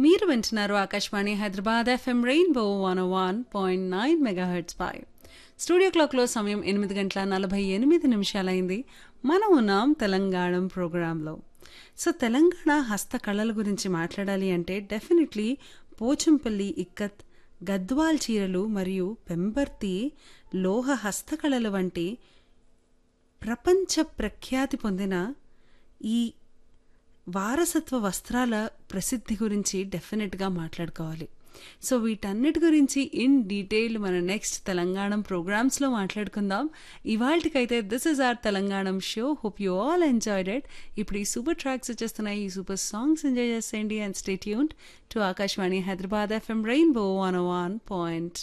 మీరు వింటున్నారు Akashvani Hyderabad FM rainbow one one point nine megahertz పై స్టూడియో క్లాక్లో సమయం ఎనిమిది గంటల నలభై ఎనిమిది నిమిషాలైంది మనం ఉన్నాం తెలంగాణ ప్రోగ్రాంలో సో తెలంగాణ హస్తకళల గురించి మాట్లాడాలి అంటే డెఫినెట్లీ పోచంపల్లి ఇక్కత్ గద్వాల్ చీరలు మరియు పెంబర్తి లోహ హస్తకళల వంటి ప్రపంచ ప్రఖ్యాతి పొందిన ఈ వారసత్వ వస్త్రాల ప్రసిద్ధి గురించి డెఫినెట్గా మాట్లాడుకోవాలి సో వీటన్నిటి గురించి ఇన్ డీటెయిల్ మన నెక్స్ట్ తెలంగాణ ప్రోగ్రామ్స్లో మాట్లాడుకుందాం ఇవాళకైతే this is our Telangana show hope you all enjoyed it ఇప్పుడు ఈ సూపర్ ట్రాక్స్ వచ్చేస్తున్నాయి ఈ సూపర్ సాంగ్స్ ఎంజాయ్ చేసేయండి and stay tuned to Akashvani Hyderabad FM rainbow one one point